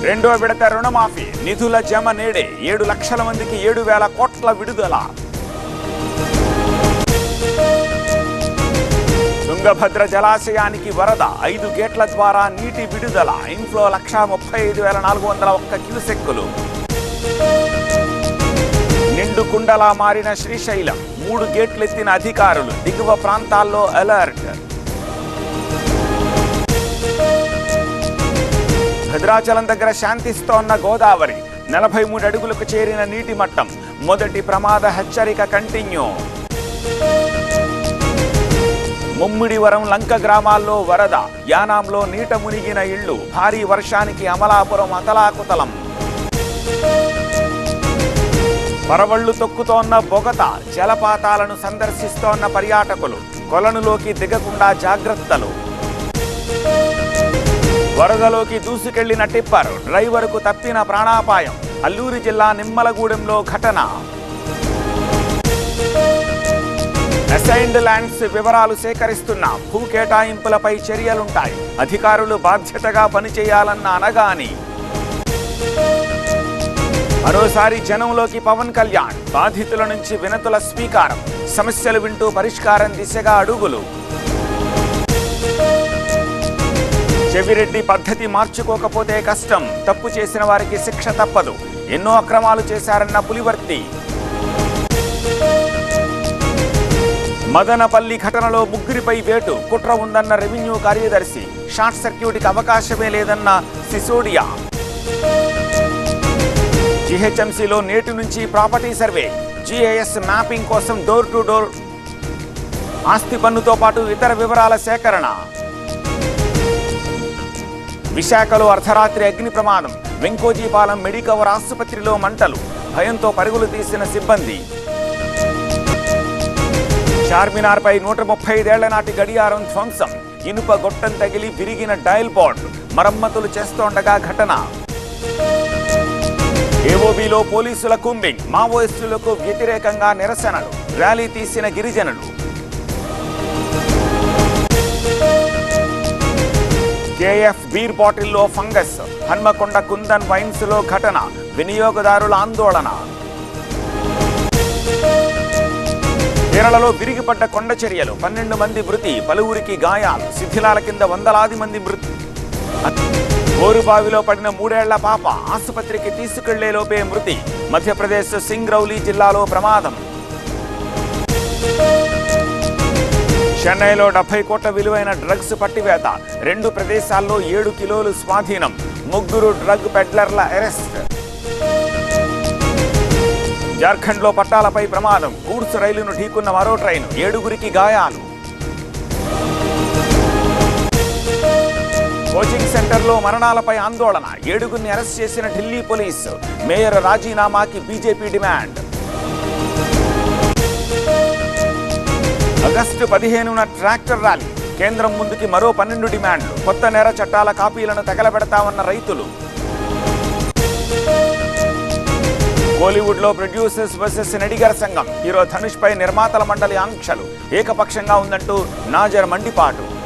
రెండో విడత రుణమాఫీ నిధుల జమ నేడే ఏడు లక్షల మందికి ఏడు వేల కోట్ల విడుదల తుంగభద్ర జలాశయానికి వరద ఐదు గేట్ల ద్వారా నీటి విడుదల ఇన్ఫ్లో లక్ష ముప్పై ఐదు వేల నాలుగు వందల ఒక్క క్యూసెక్కులు నిండు కుండలా మారిన శ్రీశైలం మూడు గేట్లెత్తిన అధికారులు దిగువ ప్రాంతాల్లో అలర్ట్ భద్రాచలం దగ్గర శాంతిస్తోన్న గోదావరి నలభై మూడు అడుగులకు చేరిన నీటి మట్టం మొదటి ప్రమాద హెచ్చరిక కంటిన్యూ ముమ్మిడివరం లంక గ్రామాల్లో వరద యానాంలో నీట మునిగిన ఇళ్లు భారీ వర్షానికి అమలాపురం అతలాకుతలం పరవళ్లు తొక్కుతోన్న బొగత జలపాతాలను సందర్శిస్తోన్న పర్యాటకులు కొలనులోకి దిగకుండా జాగ్రత్తలు వరదలోకి దూసుకెళ్లిన టిప్పర్ డ్రైవర్కు తప్పిన ప్రాణాపాయం అల్లూరి జిల్లా నిమ్మలగూడెంలో ఘటన అసైన్డ్ ల్యాండ్స్ వివరాలు సేకరిస్తున్న భూ కేటాయింపులపై చర్యలుంటాయి అధికారులు బాధ్యతగా పనిచేయాలన్న అనగాని మరోసారి జనంలోకి పవన్ కళ్యాణ్ బాధితుల నుంచి వినతుల స్వీకారం సమస్యలు వింటూ పరిష్కారం దిశగా అడుగులు చెవిరెడ్డి పద్ధతి మార్చుకోకపోతే కష్టం తప్పు చేసిన వారికి శిక్ష తప్పదు ఎన్నో అక్రమాలు చేశారన్న పులివర్తి మదనపల్లి ఘటనలో ముగ్గురిపై వేటు కుట్ర ఉందన్న రెవెన్యూ కార్యదర్శి షార్ట్ సర్క్యూట్కి అవకాశమే లేదన్న సిసోడియా జిహెచ్ఎంసీలో నేటి నుంచి ప్రాపర్టీ సర్వే జిఐఎస్ మ్యాపింగ్ కోసం డోర్ టు డోర్ ఆస్తి పన్నుతో పాటు ఇతర వివరాల సేకరణ విశాఖలో అర్ధరాత్రి అగ్ని ప్రమాదం వెంకోజీపాలెం మెడికవర్ ఆసుపత్రిలో మంటలు భయంతో పరుగులు తీసిన సిబ్బంది చార్మినార్పై నూట ముప్పై ఐదేళ్ల నాటి గడియారం ధ్వంసం ఇనుప గొట్టం తగిలి విరిగిన డయల్ బోర్డ్ మరమ్మతులు చేస్తోండగా ఘటన ఏఓబిలో పోలీసుల కుంబింగ్ మావోయిస్టులకు వ్యతిరేకంగా నిరసనలు ర్యాలీ తీసిన గిరిజనులు కేఎఫ్ బీర్ బాటిల్లో ఫంగస్ హన్మకొండ కుందన్ వైన్స్ లో ఘటన వినియోగదారుల ఆందోళన కేరళలో విరిగిపడ్డ కొండ చర్యలు పన్నెండు మంది మృతి పలువురికి గాయాలు శిథిలాల కింద వందలాది మంది మృతి గోరుబావిలో పడిన మూడేళ్ల పాప ఆసుపత్రికి తీసుకెళ్లే లోపే మృతి మధ్యప్రదేశ్ సింగ్రౌలి జిల్లాలో ప్రమాదం చెన్నైలో డెబ్బై కోట్ల విలువైన డ్రగ్స్ పట్టివేత రెండు ప్రదేశాల్లో ఏడు కిలోలు స్వాధీనం ముగ్గురు డ్రగ్ పెడ్లర్ల అరెస్ట్ జార్ఖండ్లో పట్టాలపై ప్రమాదం గూడ్స్ రైలును ఢీకున్న మరో ట్రైన్ ఏడుగురికి గాయాలు కోచింగ్ సెంటర్లో మరణాలపై ఆందోళన ఏడుగురిని అరెస్ట్ చేసిన ఢిల్లీ పోలీసు మేయర్ రాజీనామాకి బీజేపీ డిమాండ్ ఆగస్టు పదిహేనున ట్రాక్టర్ ర్యాలీ కేంద్రం ముందుకి మరో పన్నెండు డిమాండ్లు కొత్త నేర చట్టాల కాపీలను తగలబెడతామన్న రైతులు కోలీవుడ్ లో ప్రొడ్యూసర్స్ వర్సెస్ నడిగర్ సంఘం హీరో ధనుష్ పై నిర్మాతల మండలి ఆంక్షలు ఏకపక్షంగా ఉందంటూ నాజర్ మండిపాటు